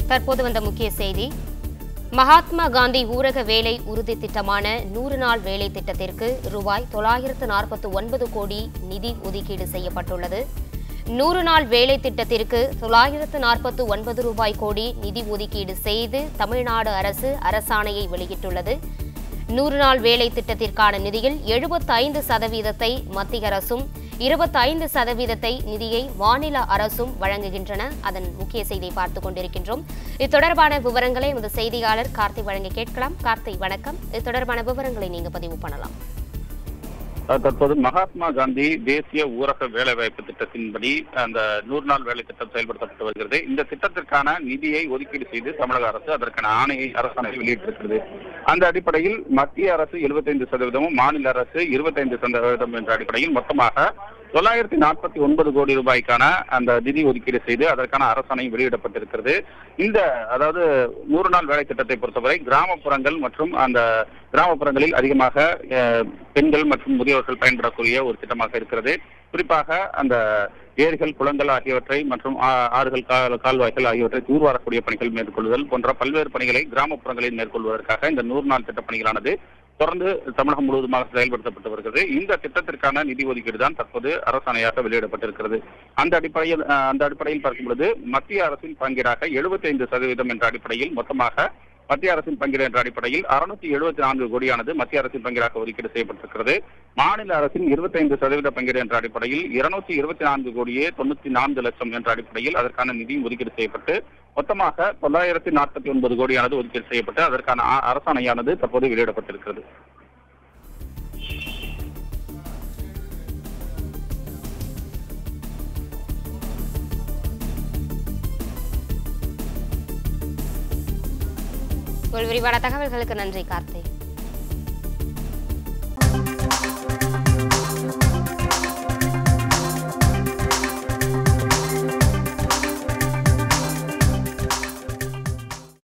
தற்போது வந்த முக்கிய செய்தி மகாத்மா காந்தி ஊரக வேலை உறுதி திட்டமான நூறு நாள் வேலை திட்டத்திற்கு ரூபாய் தொள்ளாயிரத்து நாற்பத்தி ஒன்பது கோடி நிதி ஒதுக்கீடு செய்யப்பட்டுள்ளது நூறு நாள் வேலை திட்டத்திற்கு தொள்ளாயிரத்து நாற்பத்து ஒன்பது ரூபாய் கோடி நிதி ஒதுக்கீடு செய்து தமிழ்நாடு அரசு அரசாணையை வெளியிட்டுள்ளது நூறு நாள் வேலை திட்டத்திற்கான நிதியில் எழுபத்தைந்து சதவீதத்தை மத்திய அரசும் இருபத்தைந்து சதவீதத்தை நிதியை மாநில அரசும் வழங்குகின்றன அதன் முக்கிய செய்தியை பார்த்துக் கொண்டிருக்கின்றோம் இது தொடர்பான விவரங்களை எமது செய்தியாளர் கார்த்தி வழங்க கேட்கலாம் கார்த்தி வணக்கம் இது தொடர்பான விவரங்களை நீங்க பதிவு பண்ணலாம் அஹ் தற்போது மகாத்மா காந்தி தேசிய ஊரக வேலைவாய்ப்பு திட்டத்தின்படி அந்த நூறு நாள் வேலை திட்டம் செயல்படுத்தப்பட்டு வருகிறது இந்த திட்டத்திற்கான நிதியை ஒதுக்கீடு செய்து தமிழக அரசு அதற்கான ஆணையை அரசாணை வெளியிட்டிருக்கிறது அந்த அடிப்படையில் மத்திய அரசு 75% சதவீதமும் மாநில அரசு 25% சதவீதம் என்ற அடிப்படையில் மொத்தமாக தொள்ளாயிரத்தி நாற்பத்தி ஒன்பது கோடி ரூபாய்க்கான அந்த நிதி ஒதுக்கீடு செய்து அதற்கான அரசாணை வெளியிடப்பட்டிருக்கிறது இந்த அதாவது நூறு நாள் வேலை திட்டத்தை பொறுத்தவரை கிராமப்புறங்கள் மற்றும் அந்த கிராமப்புறங்களில் அதிகமாக அஹ், பெண்கள் மற்றும் முதியவர்கள் பயன்படக்கூடிய ஒரு திட்டமாக இருக்கிறது குறிப்பாக அந்த ஏரிகள் குளங்கள் ஆகியவற்றை மற்றும் ஆ- ஆறுகள் கா- கால்வாய்கள் ஆகியவற்றை தூர்வாரக்கூடிய பணிகள் மேற்கொள்ளுதல் போன்ற பல்வேறு பணிகளை கிராமப்புறங்களில் மேற்கொள்வதற்காக இந்த நூறு நாள் திட்ட பணிகளானது தொடர்ந்து தமிழகம் முழுவதுமாக செயல்படுத்தப்பட்டு வருகிறது இந்த திட்டத்திற்கான நிதி ஒதுக்கீடு தான் தற்போது அரசாணையாக வெளியிடப்பட்டிருக்கிறது அந்த அடிப்படையில் அஹ், அந்த அடிப்படையில் பார்க்கும் பொழுது மத்திய அரசின் பங்கீடாக 75% சதவீதம் என்ற அடிப்படையில் மொத்தமாக மத்திய அரசின் பங்கீடு என்ற அடிப்படையில் அறுநூத்தி எழுபத்தி நான்கு கோடியானது மத்திய அரசின் பங்கீடாக ஒதுக்கீடு செய்யப்பட்டிருக்கிறது மாநில அரசின் 25% சதவீத பங்கீடு என்ற அடிப்படையில் இருநூத்தி இருபத்தி நான்கு கோடியே தொண்ணூத்தி நான்கு லட்சம் என்ற அடிப்படையில் அதற்கான நிதியும் ஒதுக்கீடு செய்யப்பட்டு மொத்தமாக தொள்ளாயிரத்தி நாற்பத்தி ஒன்பது கோடியானது ஒதுக்கீடு செய்யப்பட்டு அதற்கான அ- அரசாணையானது தற்போது வெளியிடப்பட்டிருக்கிறது ஒரு விரிவான தகவல்களுக்கு நன்றி கார்த்தி